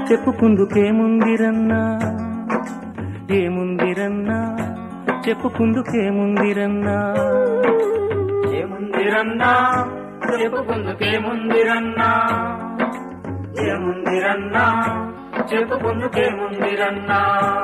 చెప్పుకుందుకేముందిరన్నా ఏముందిరన్నా చెప్పుకుందుకేముందిరన్నా ఏముందిరన్నా చెప్పుకుందుకేముందిరన్నా ఏముందిరన్నా చెప్పుకుందుకేముందిరన్నా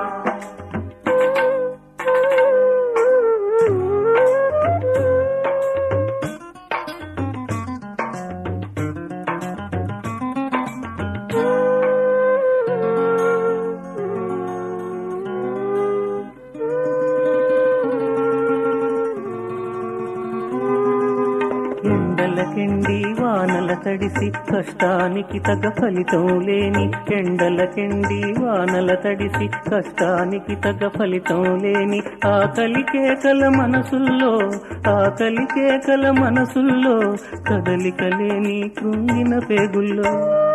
ఎండలకెండి వానల తడిసి కష్టానికి తగ ఫలితం లేని ఎండలకెండి వానల తడిసి కష్టానికి తగ ఫలితం లేని ఆకలి కేకల మనసుల్లో ఆకలి కేకల మనసుల్లో కదలిక లేని కృంగిన పేగుల్లో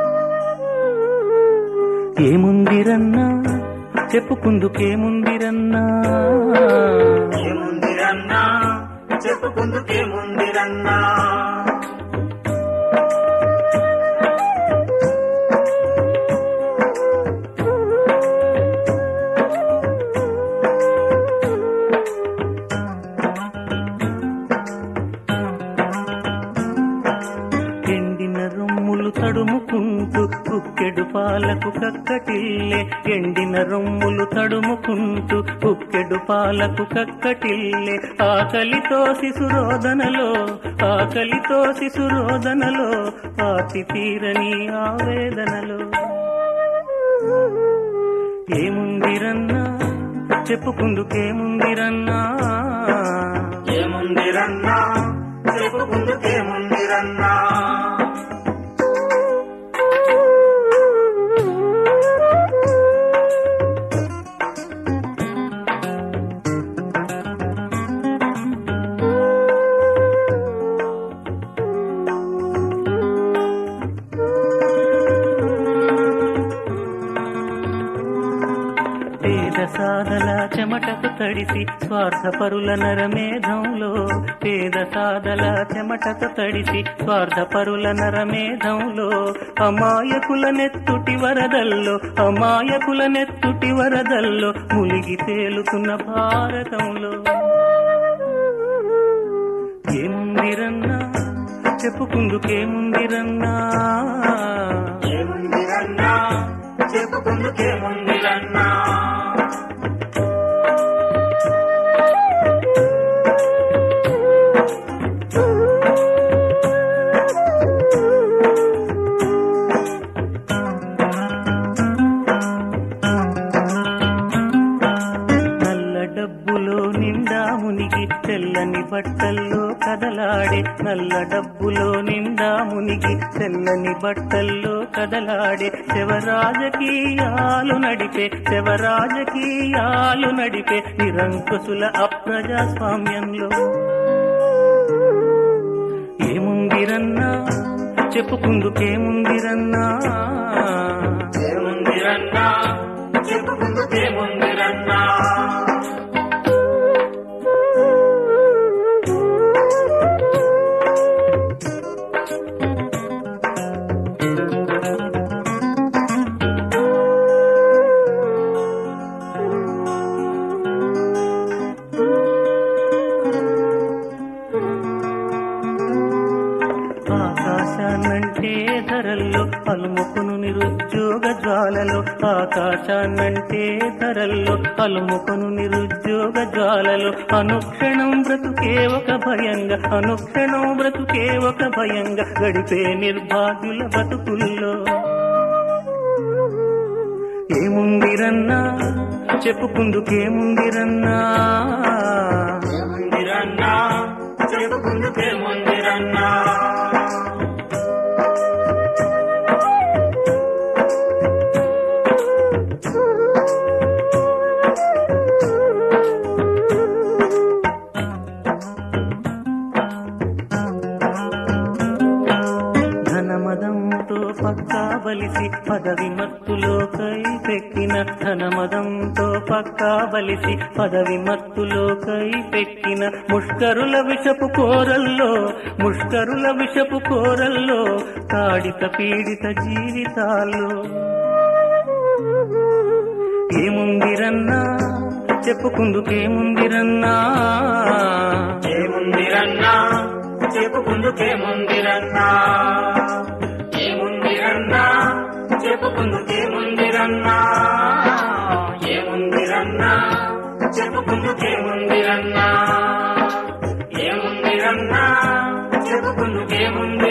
ఏముందిరన్నా చెప్పుకుందుకేముందిరన్నా ఏముందిరన్నా చెప్పుకుందుకేముందిరన్నా ఎండిన రొమ్ములు తడుముకుంటూ కుక్కెడు పాలకు కక్కటిల్లే ఎండిన రొమ్ములు తడుముకుంటూ కుక్కెడు పాలకు కక్కటిల్లే ఆకలితో శిశురోదనలో ఆకలితో శిశురోదనలో పాతి తీరని ఆవేదనలో ఏముందిరన్నా చెప్పుకుందుకేముందిరన్నా ఏముందిరన్నా చెప్పుకుందుకేముందిరన్నా పేద సాదల చెమటకు తడిసి స్వార్థపరుల నరమేధంలో పేద సాదల చెమటకు తడిసి స్వార్థపరుల నరమేధంలో అమాయకుల నెత్తుటి వరదల్లో అమాయకుల నెత్తుటి వరదల్లో ములిగి తేలుతున్న భారతంలో ఏముందిరన్నా చెప్పుకుందుకేముందిరన్నా ఏముందిరన్నా చెప్పుకుందుకేముందిరన్నా నల్ల డబ్బులో నిండా మునిగి తెల్లని బట్టల్లో కదలాడే నల్ల డబ్బులో నిండా మునిగి తెల్లని బట్టల్లో కదలాడే శివరాజకీయాలు నడిపే శివరాజకీయాలు నడిపే నిరంకుశుల అప్రజాస్వామ్యంలో ఏముందిరన్నా చెప్పుకుందుకేముందిరన్నా ఏముందిరన్నా చెప్పుకుందుకేముందిరన్నా ఆకాశాన్నంటే ధరల్లో అలుముకును నిరుద్యోగ జ్వాలలో ఆకాశాన్నంటే ధరల్లో అలుముకును నిరుద్యోగ జ్వాలలో అనుక్షణం బ్రతుకే ఒక భయంగా అనుక్షణం బ్రతుకే ఒక భయంగా గడిపే నిర్భాగ్యుల బతుకుల్లో ఏముందిరన్నా చెప్పుకుందుకేముందిరన్నా ఏముందిరన్నా చెప్పుకుందుకేముందిరన్నా ధనమదంతో పక్కా బలిసి పదవి మత్తులో కైపెక్కిన ధనమదంతో పక్కా బలిసి పదవి మత్తులో కైపెక్కిన ముష్కరుల విషపు కోరల్లో ముష్కరుల విషపు కోరల్లో తాడిత పీడిత జీవితాల్లో ఏముందిరన్నా చెప్పుకుందుకేముందిరన్నా ఏముందిరన్నా చెప్పుకుందుకేముందిరన్నా ఏముందిరన్నా చెప్పుకుందుకేముందిరన్నా ఏముందిరన్నా చెప్పుకుందుకేముందిరన్నా ఏముందిరన్నా చెప్పుకుందుకేముంది